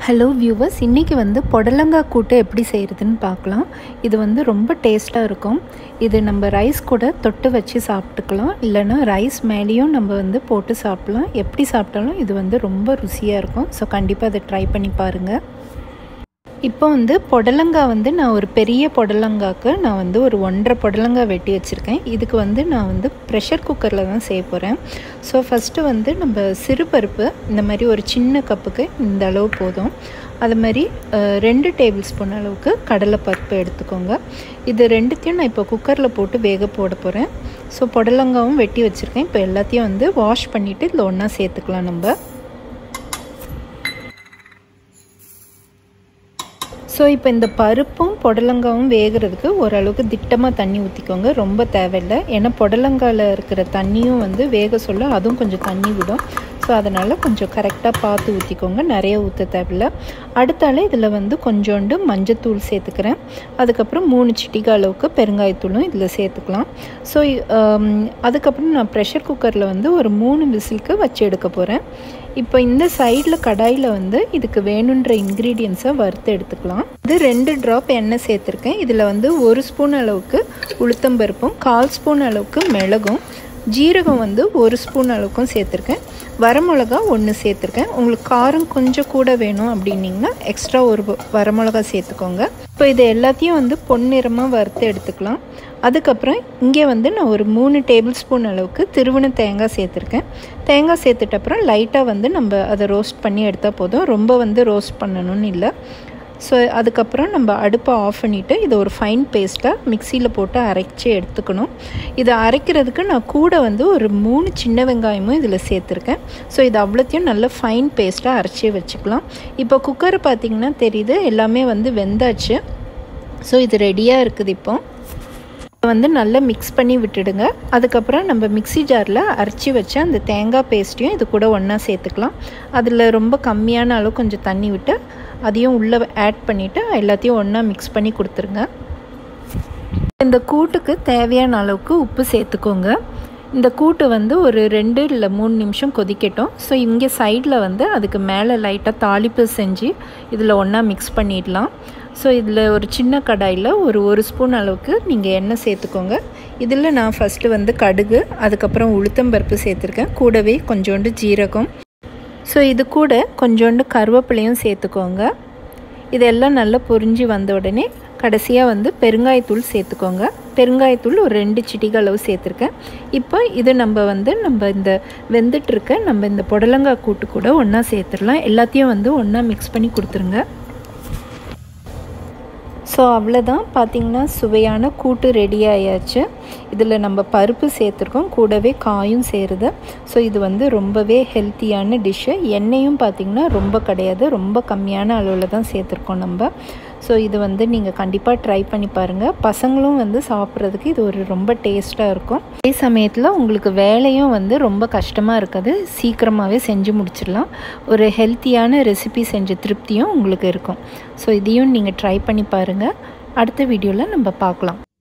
hello viewers இன்றைக்கி வந்து புடலங்காய் கூட்டு எப்படி செய்கிறதுன்னு பார்க்கலாம் இது வந்து ரொம்ப டேஸ்ட்டாக இருக்கும் இது நம்ம ரைஸ் கூட தொட்டு வச்சு சாப்பிட்டுக்கலாம் இல்லைன்னா ரைஸ் மேலேயும் நம்ம வந்து போட்டு சாப்பிட்லாம் எப்படி சாப்பிட்டாலும் இது வந்து ரொம்ப ருசியாக இருக்கும் ஸோ கண்டிப்பாக அதை ட்ரை பண்ணி பாருங்கள் இப்போ வந்து புடலங்காய் வந்து நான் ஒரு பெரிய புடலங்காய்க்கு நான் வந்து ஒரு ஒன்றரை புடலங்காய் வெட்டி வச்சுருக்கேன் இதுக்கு வந்து நான் வந்து ப்ரெஷர் குக்கரில் தான் செய்ய போகிறேன் ஸோ ஃபஸ்ட்டு வந்து நம்ம சிறுபருப்பு இந்த மாதிரி ஒரு சின்ன கப்புக்கு இந்த அளவு போதும் அது மாதிரி ரெண்டு டேபிள் ஸ்பூன் அளவுக்கு கடலைப்பருப்பு எடுத்துக்கோங்க இது ரெண்டுத்தையும் நான் இப்போ குக்கரில் போட்டு வேக போட போகிறேன் ஸோ புடலங்காவும் வெட்டி வச்சுருக்கேன் இப்போ எல்லாத்தையும் வந்து வாஷ் பண்ணிவிட்டு இதில் ஒன்றா சேர்த்துக்கலாம் நம்ம ஸோ இப்போ இந்த பருப்பும் புடலங்காவும் வேகிறதுக்கு ஓரளவுக்கு திட்டமாக தண்ணி ஊற்றிக்கோங்க ரொம்ப தேவையில்லை ஏன்னா புடலங்காயில் இருக்கிற தண்ணியும் வந்து வேக சொல்ல அதுவும் கொஞ்சம் தண்ணி விடும் ஸோ அதனால் கொஞ்சம் கரெக்டாக பார்த்து ஊற்றிக்கோங்க நிறைய ஊற்ற தேவையில்ல அடுத்தால இதில் வந்து கொஞ்சோண்டு மஞ்சத்தூள் சேர்த்துக்கிறேன் அதுக்கப்புறம் மூணு சிட்டிகை அளவுக்கு பெருங்காயத்தூளும் இதில் சேர்த்துக்கலாம் ஸோ அதுக்கப்புறம் நான் ப்ரெஷர் குக்கரில் வந்து ஒரு மூணு விசிலுக்கு வச்சு எடுக்க போகிறேன் இப்போ இந்த சைடில் கடாயில் வந்து இதுக்கு வேணுன்ற இன்க்ரீடியன்ஸை வறுத்து எடுத்துக்கலாம் இது ரெண்டு ட்ராப் எண்ணெய் சேர்த்துருக்கேன் இதில் வந்து ஒரு ஸ்பூன் அளவுக்கு உளுத்தம்பருப்பும் கால் ஸ்பூன் அளவுக்கு மிளகும் ஜீரகம் வந்து ஒரு ஸ்பூன் அளவுக்கும் சேர்த்துருக்கேன் வரமிளகா ஒன்று சேர்த்துருக்கேன் உங்களுக்கு காரம் கொஞ்சம் கூட வேணும் அப்படின்னிங்கன்னா எக்ஸ்ட்ரா ஒரு வரமிளகா சேர்த்துக்கோங்க இப்போ இது எல்லாத்தையும் வந்து பொன்னிறமாக வறுத்து எடுத்துக்கலாம் அதுக்கப்புறம் இங்கே வந்து நான் ஒரு மூணு டேபிள் ஸ்பூன் அளவுக்கு திருவண தேங்காய் சேர்த்துருக்கேன் தேங்காய் சேர்த்துட்ட அப்புறம் லைட்டாக வந்து நம்ம அதை ரோஸ்ட் பண்ணி எடுத்தால் போதும் ரொம்ப வந்து ரோஸ்ட் பண்ணணும்னு இல்லை ஸோ அதுக்கப்புறம் நம்ம அடுப்பை ஆஃப் பண்ணிவிட்டு இதை ஒரு ஃபைன் பேஸ்ட்டாக மிக்சியில் போட்டு அரைச்சி எடுத்துக்கணும் இதை அரைக்கிறதுக்கு நான் கூட வந்து ஒரு மூணு சின்ன வெங்காயமும் இதில் சேர்த்துருக்கேன் ஸோ இது அவ்வளோத்தையும் நல்ல ஃபைன் பேஸ்ட்டாக அரைச்சி வச்சுக்கலாம் இப்போ குக்கர் பார்த்திங்கன்னா தெரியுது எல்லாமே வந்து வெந்தாச்சு ஸோ இது ரெடியாக இருக்குது இப்போ வந்து நல்லா மிக்ஸ் பண்ணி விட்டுடுங்க அதுக்கப்புறம் நம்ம மிக்சி ஜாரில் அரைச்சி வச்ச அந்த தேங்காய் பேஸ்ட்டையும் இது கூட ஒன்றா சேர்த்துக்கலாம் அதில் ரொம்ப கம்மியான அளவு கொஞ்சம் தண்ணி விட்டு அதையும் உள்ளே ஆட் பண்ணிவிட்டு எல்லாத்தையும் ஒன்றா மிக்ஸ் பண்ணி கொடுத்துருங்க இந்த கூட்டுக்கு தேவையான அளவுக்கு உப்பு சேர்த்துக்கோங்க இந்த கூட்டு வந்து ஒரு ரெண்டு இல்லை மூணு நிமிஷம் கொதிக்கட்டும் ஸோ இங்கே சைடில் வந்து அதுக்கு மேலே லைட்டாக தாளிப்பு செஞ்சு இதில் ஒன்றா மிக்ஸ் பண்ணிடலாம் ஸோ இதில் ஒரு சின்ன கடாயில் ஒரு ஒரு ஸ்பூன் அளவுக்கு நீங்கள் எண்ணெய் சேர்த்துக்கோங்க இதில் நான் ஃபஸ்ட்டு வந்து கடுகு அதுக்கப்புறம் உளுத்தம்பருப்பு சேர்த்துருக்கேன் கூடவே கொஞ்சோண்டு ஜீரகம் ஸோ இது கூட கொஞ்சோண்டு கருவேப்பிலையும் சேர்த்துக்கோங்க இதெல்லாம் நல்லா பொரிஞ்சு வந்த உடனே கடைசியாக வந்து பெருங்காயத்தூள் சேர்த்துக்கோங்க பெருங்காயத்தூள் ஒரு ரெண்டு சிட்டிக அளவு சேர்த்துருக்கேன் இப்போ இது நம்ம வந்து நம்ம இந்த வெந்துட்டுருக்க நம்ம இந்த புடலங்காய் கூட்டு கூட ஒன்றா சேர்த்துடலாம் எல்லாத்தையும் வந்து ஒன்றா மிக்ஸ் பண்ணி கொடுத்துருங்க ஸோ அவ்வளோதான் பார்த்திங்கன்னா சுவையான கூட்டு ரெடி ஆயாச்சு இதில் நம்ம பருப்பு சேர்த்துருக்கோம் கூடவே காயும் சேருது ஸோ இது வந்து ரொம்பவே ஹெல்த்தியான டிஷ்ஷு எண்ணெயும் பார்த்திங்கன்னா ரொம்ப கிடையாது ரொம்ப கம்மியான அளவில் தான் சேர்த்துருக்கோம் நம்ம ஸோ இது வந்து நீங்கள் கண்டிப்பாக ட்ரை பண்ணி பாருங்கள் பசங்களும் வந்து சாப்பிட்றதுக்கு இது ஒரு ரொம்ப டேஸ்ட்டாக இருக்கும் அதே சமயத்தில் உங்களுக்கு வேலையும் வந்து ரொம்ப கஷ்டமாக இருக்காது சீக்கிரமாகவே செஞ்சு முடிச்சிடலாம் ஒரு ஹெல்த்தியான ரெசிபி செஞ்ச திருப்தியும் உங்களுக்கு இருக்கும் ஸோ இதையும் நீங்கள் ட்ரை பண்ணி பாருங்கள் அடுத்த வீடியோவில் நம்ம பார்க்கலாம்